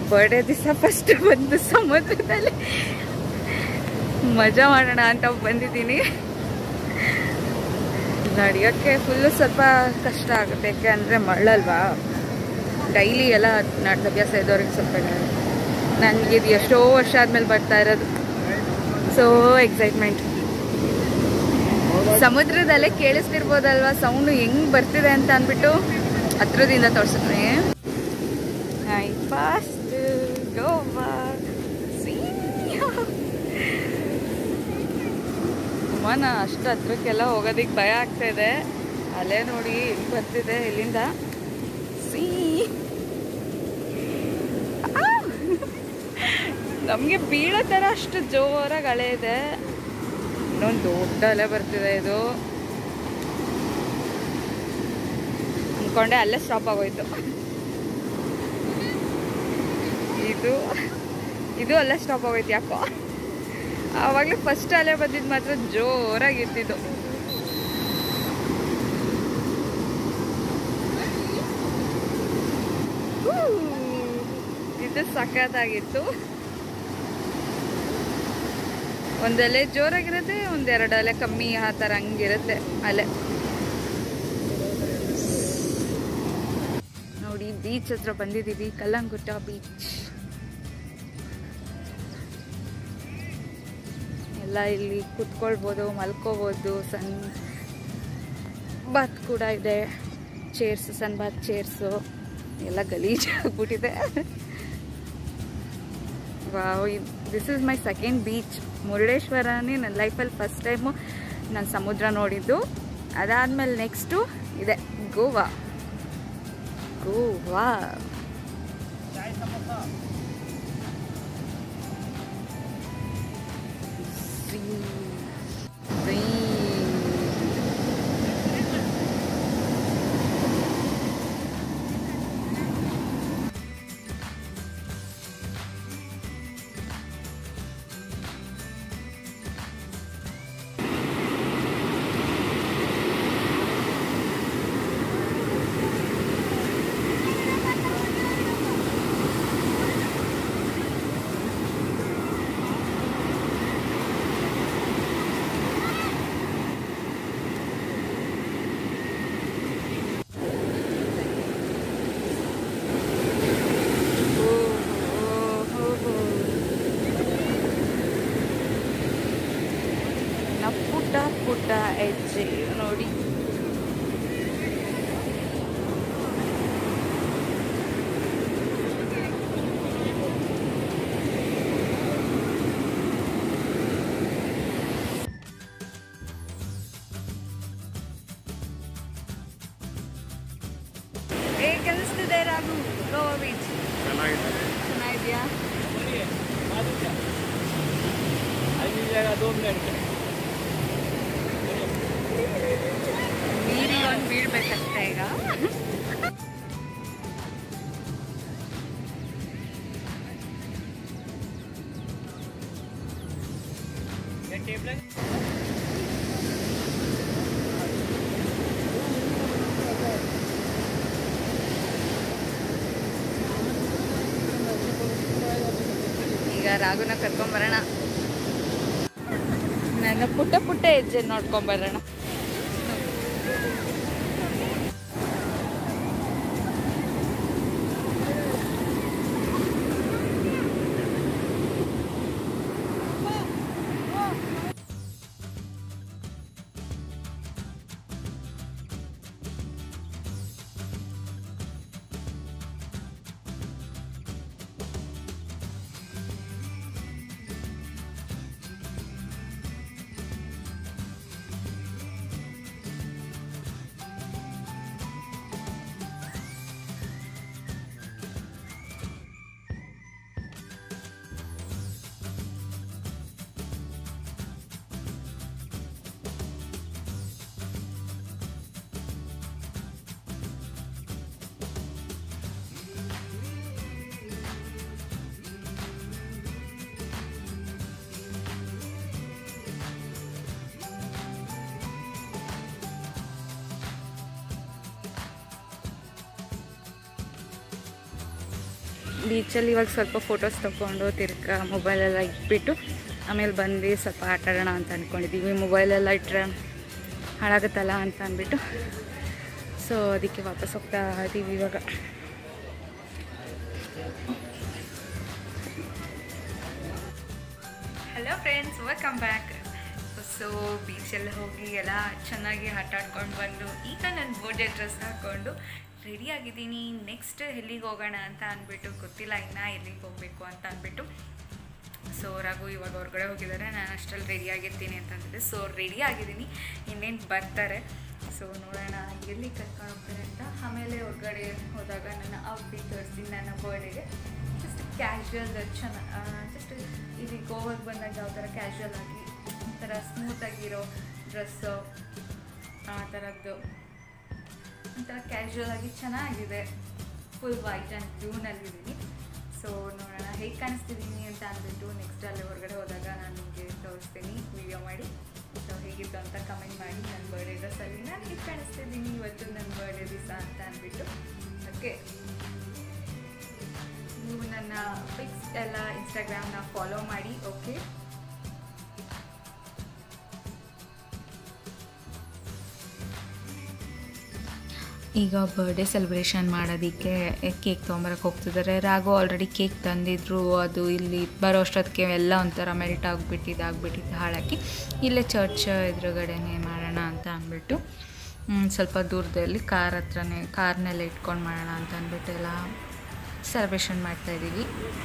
Birthday ದಿವಸ first ಬಂದು ಸಮುದ್ರದಲ್ಲಿ ಮಜಾ ಮಾಡೋಣ ಅಂತ ಬಂದಿದ್ದೀನಿ ನಡೆಯೋಕ್ಕೆ ಫುಲ್ಲು ಸ್ವಲ್ಪ ಕಷ್ಟ ಆಗುತ್ತೆ ಯಾಕೆ ಅಂದರೆ ಮಳ್ಳಲ್ವಾ ಡೈಲಿ ಎಲ್ಲ ನಡೆದ ಅಭ್ಯಾಸ ಇದ್ದವ್ರಿಗೆ ಸ್ವಲ್ಪ ನನಗೆ ಇದು ಎಷ್ಟೋ ವರ್ಷ ಆದಮೇಲೆ ಬರ್ತಾ ಇರೋದು ಸೋ ಎಕ್ಸೈಟ್ಮೆಂಟ್ ಸಮುದ್ರದಲ್ಲೇ ಕೇಳಿಸ್ತಿರ್ಬೋದಲ್ವಾ ಸೌಂಡು ಹೆಂಗ್ ಬರ್ತಿದೆ ಅಂತ ಅಂದ್ಬಿಟ್ಟು ಹತ್ರದಿಂದ ತೋರಿಸಿದ್ವಿ ಐ ಫಾಸ್ಟ್ ಗೋವಾ ಅಮ್ಮನ ಅಷ್ಟು ಹತ್ರಕ್ಕೆಲ್ಲ ಹೋಗೋದಿಕ್ಕೆ ಭಯ ಆಗ್ತಾ ಇದೆ ಅಲ್ಲೇ ನೋಡಿ ಹೆಂಗ್ ಬರ್ತಿದೆ ಇಲ್ಲಿಂದ ಸೀ ನಮಗೆ ಬೀಳೋ ಥರ ಅಷ್ಟು ಜೋರಾಗಿ ಅಲೆ ಇದೆ ಇನ್ನೊಂದು ದೊಡ್ಡ ಅಲೆ ಬರ್ತಿದೆ ಇದು ಅನ್ಕೊಂಡೆ ಅಲ್ಲೇ ಸ್ಟಾಪ್ ಆಗೋಯ್ತು ಇದು ಇದು ಅಲ್ಲೇ ಸ್ಟಾಪ್ ಆಗೋಯ್ತು ಯಾಕೋ ಆವಾಗಲೇ ಫಸ್ಟ್ ಅಲೆ ಬಂದಿದ್ದು ಮಾತ್ರ ಜೋರಾಗಿ ಇರ್ತಿದ್ದು ಹೂ, ಇದು ಸಖತ್ತಾಗಿತ್ತು ಒಂದು ಅಲೆ ಜೋರಾಗಿರುತ್ತೆ ಒಂದೆರಡು ಅಲೆ ಕಮ್ಮಿ ಆ ಥರ ಹಂಗಿರುತ್ತೆ ಅಲೆ ನೋಡಿ ಬೀಚ್ ಹತ್ರ ಬಂದಿದ್ದೀವಿ ಕಲ್ಲಂಗುಟ್ಟ ಬೀಚ್ ಎಲ್ಲ ಇಲ್ಲಿ ಕುತ್ಕೊಳ್ಬೋದು ಮಲ್ಕೋಬೋದು ಸನ್ ಬಾತ್ ಕೂಡ ಇದೆ ಚೇರ್ಸ್ ಸನ್ ಬಾತ್ ಚೇರ್ಸು ಎಲ್ಲ ಗಲೀಜಾಗ್ಬಿಟ್ಟಿದೆ wow this is my second beach ಮುರುಡೇಶ್ವರನೇ ನನ್ನ ಲೈಫಲ್ಲಿ ಫಸ್ಟ್ ಟೈಮು ನಾನು ಸಮುದ್ರ ನೋಡಿದ್ದು ಅದಾದಮೇಲೆ ನೆಕ್ಸ್ಟು ಇದೆ ಗೋವಾ ಗೋವಾ ನ ಪುಟ್ಟ ಪುಟ್ಟ ಹೆಜ್ಜೆ ನೋಡಿ ಹೇಗೆ ಕಲಿಸ್ತಿದೆ ರಾಘು ಗೋವಾ ಬೀಚ್ ಚೆನ್ನಾಗಿದೆ ಚೆನ್ನಾಗಿದ್ಯಾ ನೀರಿಗೆ ಒಂದು ಬೀಳ್ಬೇಕಷ್ಟೇ ಈಗ ಈಗ ರಾಗುನ ಕರ್ಕೊಂಬರೋಣ ನನ್ನ ಪುಟ್ಟ ಪುಟ್ಟ ಹೆಜ್ಜೆ ನೋಡ್ಕೊಂಬರೋಣ ಬೀಚಲ್ಲಿ ಇವಾಗ ಸ್ವಲ್ಪ ಫೋಟೋಸ್ ತೊಗೊಂಡು ತಿರ್ಗಾ ಮೊಬೈಲೆಲ್ಲ ಇಟ್ಬಿಟ್ಟು ಆಮೇಲೆ ಬಂದು ಸ್ವಲ್ಪ ಆಟ ಆಡೋಣ ಅಂತ ಅಂದ್ಕೊಂಡಿದ್ದೀವಿ ಮೊಬೈಲೆಲ್ಲ ಇಟ್ಟರೆ ಹಾಳಾಗುತ್ತಲ್ಲ ಅಂತ ಅಂದ್ಬಿಟ್ಟು ಸೊ ಅದಕ್ಕೆ ವಾಪಸ್ ಹೋಗ್ತಾ ಇದ್ದೀವಿ ಇವಾಗ hello friends welcome back so ಬೀಚಲ್ಲಿ ಹೋಗಿ ಎಲ್ಲ ಚೆನ್ನಾಗಿ ಆಟ ಆಡ್ಕೊಂಡು ಬಂದು ಈಗ ನನ್ನ ಬೋರ್ಡೆ ಡ್ರೆಸ್ ಹಾಕ್ಕೊಂಡು ರೆಡಿ ಆಗಿದ್ದೀನಿ ನೆಕ್ಸ್ಟ್ ಎಲ್ಲಿಗೆ ಹೋಗೋಣ ಅಂತ ಅಂದ್ಬಿಟ್ಟು ಗೊತ್ತಿಲ್ಲ ಇನ್ನು ಎಲ್ಲಿಗೆ ಹೋಗಬೇಕು ಅಂತ ಅಂದ್ಬಿಟ್ಟು ಸೊ ರಘು ಇವಾಗ ಹೊರಗಡೆ ಹೋಗಿದ್ದಾರೆ ನಾನು ಅಷ್ಟರಲ್ಲಿ ರೆಡಿ ಆಗಿರ್ತೀನಿ ಅಂತ ಅಂದಿದ್ದೆ ಸೊ ರೆಡಿ ಆಗಿದ್ದೀನಿ ಇನ್ನೇನು ಬರ್ತಾರೆ ಸೊ ನೋಡೋಣ ಎಲ್ಲಿ ಕರ್ಕೊಂಡು ಹೋಗ್ತಾರೆ ಅಂತ ಆಮೇಲೆ ಹೊರಗಡೆ ಹೋದಾಗ ನನ್ನ ಔಟ್ಫಿಟ್ ತೋರಿಸ್ತೀನಿ ನನ್ನ ಬರ್ಡೇಗೆ ಜಸ್ಟ್ ಕ್ಯಾಶುವಲ್ ಚೆನ್ನಾಗಿ ಜಸ್ಟ್ ಇಲ್ಲಿ ಗೋವಾಗೆ ಬಂದಾಗ ಯಾವ ಥರ ಕ್ಯಾಶುವಲ್ ಆಗಿ ಒಂಥರ ಸ್ಮೂತಾಗಿರೋ ಡ್ರೆಸ್ಸು ಆ ಥರದ್ದು ಒಂಥರ ಕ್ಯಾಶುವಲ್ ಆಗಿ ಚೆನ್ನಾಗಿದೆ ಫುಲ್ ವೈಟ್ ಆ್ಯಂಡ್ ಬ್ಲೂನಲ್ಲಿದ್ದೀನಿ ಸೊ ನೋಡೋಣ ಹೇಗೆ ಕಾಣಿಸ್ತಿದ್ದೀನಿ ಅಂತ ಅಂದ್ಬಿಟ್ಟು ನೆಕ್ಸ್ಟ್ ಅಲ್ಲಿ ಹೊರಗಡೆ ಹೋದಾಗ ನಾನು ನಿಮಗೆ ತೋರಿಸ್ತೀನಿ ವಿಡಿಯೋ ಮಾಡಿ ಸೊ ಹೇಗಿತ್ತು ಅಂತ ಕಮೆಂಟ್ ಮಾಡಿ ನನ್ನ ಬರ್ಡೇ ಡ್ರೆಸ್ಸಲ್ಲಿ ನಾನು ಹೇಗೆ ಕಾಣಿಸ್ತಿದ್ದೀನಿ ಇವತ್ತು ನನ್ನ ಬರ್ಡೇ ದಿವಸ ಅಂತ ಅಂದ್ಬಿಟ್ಟು ಓಕೆ ನೀವು ನನ್ನ ಪಿಕ್ಸ್ ಎಲ್ಲ ಇನ್ಸ್ಟಾಗ್ರಾಮ್ನ ಫಾಲೋ ಮಾಡಿ ಓಕೆ ಈಗ ಬರ್ಡೇ ಸೆಲೆಬ್ರೇಷನ್ ಮಾಡೋದಕ್ಕೆ ಕೇಕ್ ತೊಗೊಂಬರಕ್ಕೆ ಹೋಗ್ತಿದ್ದಾರೆ ರಾಘು ಆಲ್ರೆಡಿ ಕೇಕ್ ತಂದಿದ್ರು ಅದು ಇಲ್ಲಿ ಬರೋ ಅಷ್ಟೊತ್ತಿಗೆ ಎಲ್ಲ ಒಂಥರ ಮೆಲ್ಟ್ ಆಗಿಬಿಟ್ಟಿದ್ದು ಆಗಿಬಿಟ್ಟಿದ್ದು ಹಾಳಾಕಿ ಇಲ್ಲೇ ಚರ್ಚ್ ಎದುರುಗಡೆನೇ ಮಾಡೋಣ ಅಂತ ಅಂದ್ಬಿಟ್ಟು ಹ್ಮ್, ಸ್ವಲ್ಪ ದೂರದಲ್ಲಿ ಕಾರ್ ಹತ್ರನೇ ಕಾರ್ನೆಲ್ಲ ಇಟ್ಕೊಂಡು ಮಾಡೋಣ ಅಂತ ಅಂದ್ಬಿಟ್ಟು ಎಲ್ಲ ಸೆಲೆಬ್ರೇಷನ್ ಮಾಡ್ತಾಯಿದ್ದೀವಿ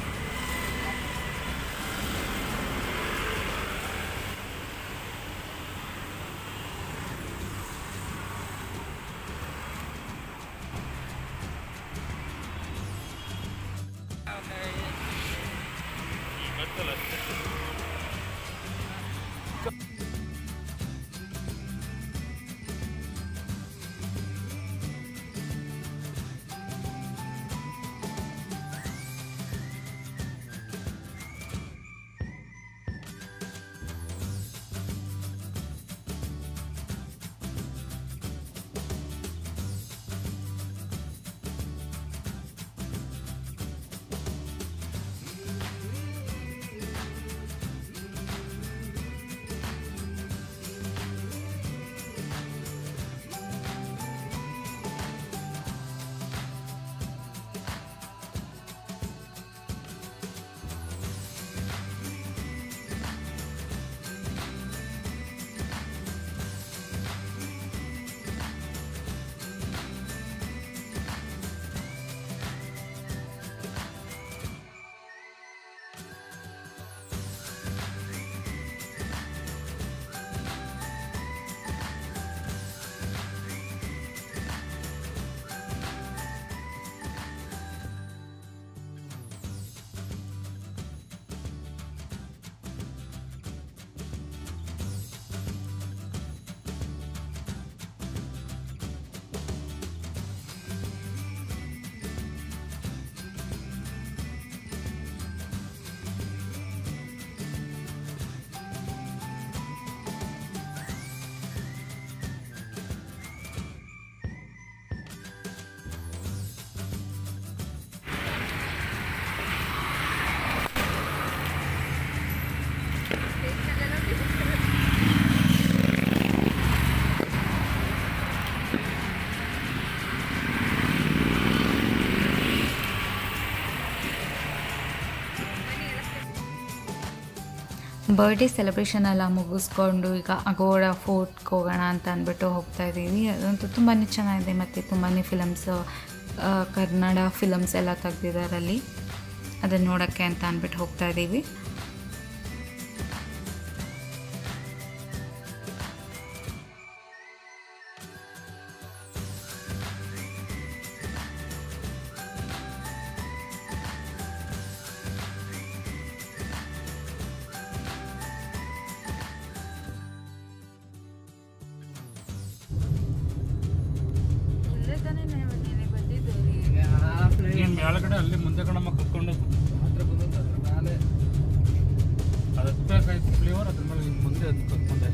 ಬರ್ಡೇ ಸೆಲೆಬ್ರೇಷನ್ ಎಲ್ಲ ಮುಗಿಸ್ಕೊಂಡು ಈಗ ಅಗೋಡ ಫೋರ್ಟ್ಗೆ ಹೋಗೋಣ ಅಂತ ಅಂದ್ಬಿಟ್ಟು ಹೋಗ್ತಾ ಇದ್ದೀವಿ ಅದಂತೂ ತುಂಬಾ ಚೆನ್ನಾಗಿದೆ ಮತ್ತು ತುಂಬಾ ಫಿಲಮ್ಸ್ ಕನ್ನಡ ಫಿಲಮ್ಸ್ ಎಲ್ಲ ತೆಗ್ದಿದ್ದಾರೆ ಅಲ್ಲಿ ಅದನ್ನು ನೋಡೋಕ್ಕೆ ಅಂತ ಅಂದ್ಬಿಟ್ಟು ಹೋಗ್ತಾ ಇದ್ದೀವಿ ಇಲ್ಲೇ ತಾನೇ ಬಂದಿದ್ದು ನೀನ್ ಮೇಳಗಡೆ ಅಲ್ಲಿ ಮುಂದೆ ಕಣಮ್ಮ ಕುತ್ಕೊಂಡು ಅದು ಹತ್ಬೇಕಾಯ್ತು ಫ್ಲೇವರ್ ಅದ್ರ ಮೇಲೆ ಹಿಂಗ್ ಮುಂದೆ ಹತ್ಬೇಕು ಮುಂದೆ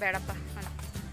ಬೇಡಪ್ಪ ಅಲ್ಲ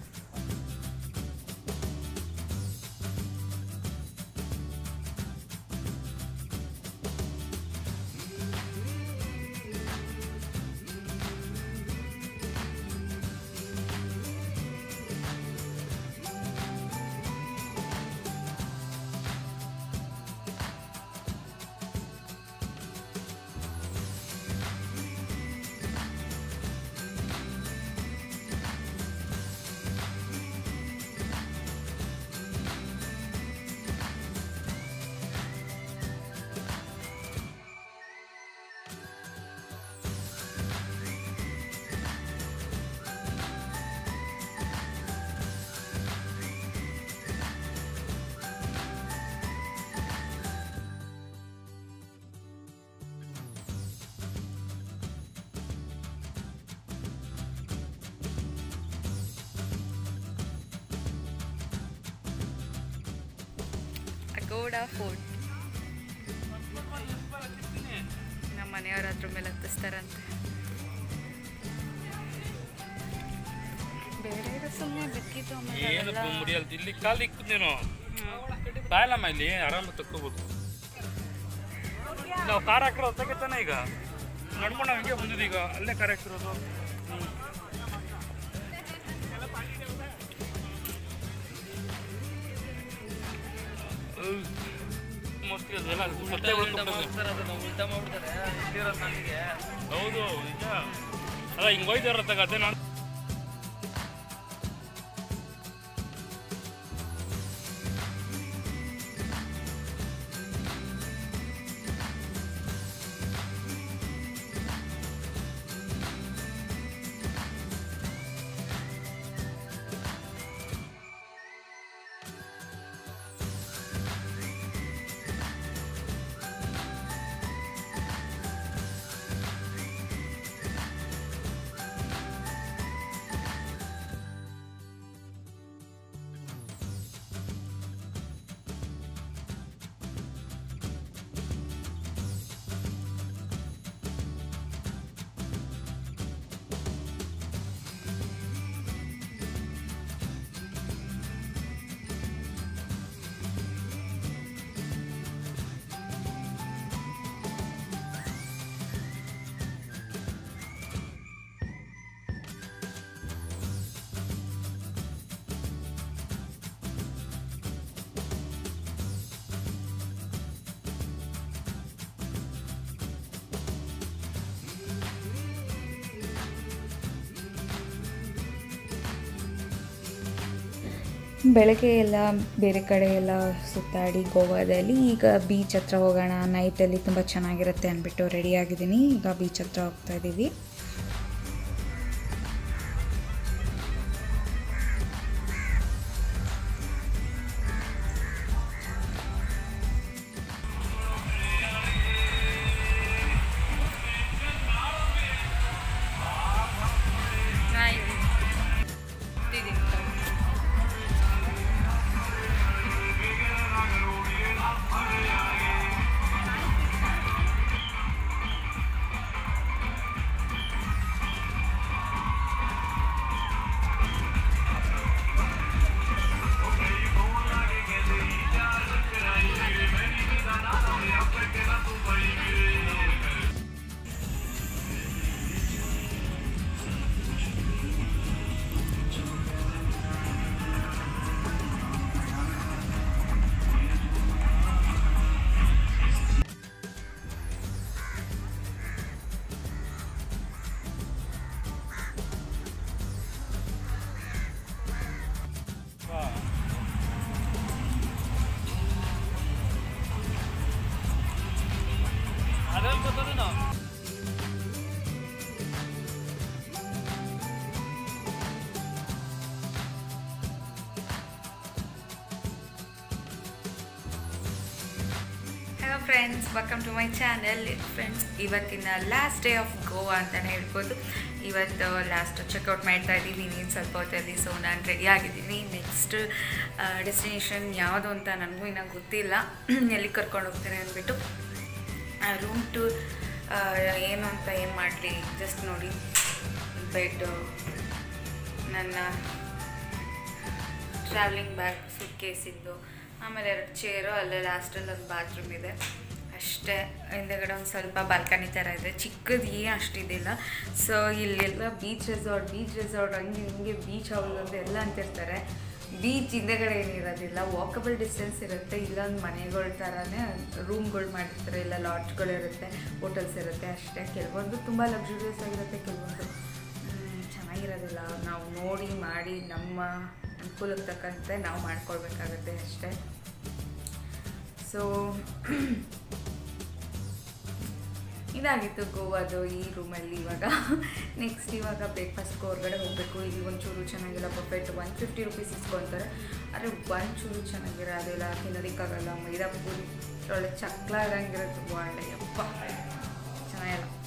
ಅಗೋಡ ಫೋರ್ಟ್ ನಮ್ಮ ಮನೆಯವ್ರ ಅದ್ರ ಮೇಲೆ ಹತ್ತಿಸ್ತಾರಂತೆ ಬೇರೆ ಸುಮ್ಮನೆ ಬಿಕ್ಕಿದ್ದು ಆಮೇಲೆ ಏನು ಅವೆಲ್ಲ- ಮುಡಿಯಲ್ಲ ಇಲ್ಲಿ ಕಾಲು ಇಕ್ಕದ್ ನೀನು ಕಾಯಲಮ್ಮ ಇಲ್ಲಿ ಆರಾಮ ತಕ್ಕೋಬೋದು ನಾವು ಕಾರ್ ಹಾಕಿರೋ ತೆಗಿತಾನೆ ಈಗ ನಡ್ಕೊಂಡು ನಾವು ಹಿಂಗೆ ಬಂದಿದ್ದು ಈಗ ಅಲ್ಲೇ ಕಾರ್ ಹಾಕಿರೋದು ಹ್ಮ್. ಹ್ಮ್. ಮೋಸ್ಟ್ಲಿ ಅದೆಲ್ಲ ಸತ್ತೆ ಉಳ್ಕೊಂಡ್ಬಿಟ್ಟಿದೆ. ಹೌದು ನಿಜ ಅಲ್ಲ ಹಿಂಗೆ ಹೋಯ್ತಾರ ತಗ ಅದೇ ನಾನು ಬೆಳಗ್ಗೆ ಎಲ್ಲ ಬೇರೆ ಕಡೆ ಎಲ್ಲ ಸುತ್ತಾಡಿ ಗೋವಾದಲ್ಲಿ ಈಗ ಬೀಚ್ ಹತ್ರ ಹೋಗೋಣ ನೈಟಲ್ಲಿ ತುಂಬ ಚೆನ್ನಾಗಿರುತ್ತೆ ಅಂದ್ಬಿಟ್ಟು ರೆಡಿ ಆಗಿದ್ದೀನಿ ಈಗ ಬೀಚ್ ಹತ್ರ ಹೋಗ್ತಾ ಇದ್ದೀವಿ ಅದ್ರಲ್ಲಿ ಬರ್ತದೆ ನಾವು hello friends welcome to my channel friends ಇವತ್ತಿನ ಲಾಸ್ಟ್ ಡೇ ಆಫ್ ಗೋವಾ ಅಂತಲೇ ಹೇಳ್ಬೋದು ಇವತ್ತು ಲಾಸ್ಟ್ ಚೆಕ್ಔಟ್ ಮಾಡ್ತಾ ಇದ್ದೀವಿ ನೀನು ಸ್ವಲ್ಪ ಹೊತ್ತಲ್ಲಿ ಸೊ ನಾನು ರೆಡಿ ಆಗಿದ್ದೀನಿ ನೆಕ್ಸ್ಟ್ ಡೆಸ್ಟಿನೇಷನ್ ಯಾವುದು ಅಂತ ನನಗೂ ಇನ್ನೂ ಗೊತ್ತಿಲ್ಲ ಎಲ್ಲಿ ಕರ್ಕೊಂಡು ಹೋಗ್ತೀನಿ ಅಂದ್ಬಿಟ್ಟು ರೂಮ್ ಟು ಏನು ಅಂತ ಏನು ಮಾಡಲಿ ಜಸ್ಟ್ ನೋಡಿ ಬೆಡ್ ನನ್ನ ಟ್ರಾವೆಲಿಂಗ್ ಬ್ಯಾಗ್ ಸುಟ್ ಕೇಸಿದ್ದು ಆಮೇಲೆ ಎರಡು ಚೇರು ಅಲ್ಲೇ ಲಾಸ್ಟಲ್ಲಿ ಒಂದು ಬಾತ್ರೂಮ್ ಇದೆ ಅಷ್ಟೇ ಹಿಂದೆಗಡೆ ಒಂದು ಸ್ವಲ್ಪ ಬಾಲ್ಕನಿ ಥರ ಇದೆ ಚಿಕ್ಕದು ಏನು ಅಷ್ಟಿದಿಲ್ಲ ಸೊ ಇಲ್ಲೆಲ್ಲ ಬೀಚ್ ರೆಸಾರ್ಟ್ ಬೀಚ್ ರೆಸಾರ್ಟ್ ಹಂಗೆ ಹಿಂಗೆ ಬೀಚ್ ಹೌಸ್ ಅಂತ ಎಲ್ಲ ಅಂತಿರ್ತಾರೆ ಬೀಚ್ ಹಿಂದೆಗಡೆ ಏನಿರೋದಿಲ್ಲ ವಾಕಬಲ್ ಡಿಸ್ಟೆನ್ಸ್ ಇರುತ್ತೆ ಇಲ್ಲೊಂದು ಮನೆಗಳ ಥರನೇ ರೂಮ್ಗಳು ಮಾಡಿರ್ತಾರೆ ಇಲ್ಲ ಲಾಡ್ಜ್ಗಳಿರುತ್ತೆ ಹೋಟೆಲ್ಸ್ ಇರುತ್ತೆ ಅಷ್ಟೇ ಕೆಲವೊಂದು ತುಂಬ ಲಕ್ಸುರಿಯಸ್ ಆಗಿರುತ್ತೆ ಕೆಲವೊಂದು ಮ್, ಚೆನ್ನಾಗಿರೋದಿಲ್ಲ ನಾವು ನೋಡಿ ಮಾಡಿ ನಮ್ಮ ಅನುಕೂಲಕ್ಕೆ ತಕ್ಕಂತೆ ನಾವು ಮಾಡ್ಕೊಳ್ಬೇಕಾಗತ್ತೆ ಅಷ್ಟೇ ಸೊ ಇದಾಗಿತ್ತು ಗೋವಾದು ಈ ರೂಮಲ್ಲಿ ಇವಾಗ ನೆಕ್ಸ್ಟ್ ಇವಾಗ ಬ್ರೇಕ್ಫಾಸ್ಟ್ಗೆ ಹೊರಗಡೆ ಹೋಗಬೇಕು ಇಲ್ಲಿ ಒಂಚೂರು ಚೆನ್ನಾಗಿಲ್ಲ ಬಫೆಟ್ ಒನ್ ಫಿಫ್ಟಿ ರುಪೀಸ್ ಇಸ್ಕೊತಾರೆ ಆದರೆ ಒಂಚೂರು ಚೆನ್ನಾಗಿರೋದಿಲ್ಲ ತಿನ್ನೋದಕ್ಕಾಗಲ್ಲ ಮೈದಾ ಪೂರಿ ಒಳ್ಳೆ ಚಕ್ಲ ಇರಂಗಿರುತ್ತೆ ಬಾಂಡೆ ಯಪ್ಪ ಚೆನ್ನಾಗಿಲ್ಲ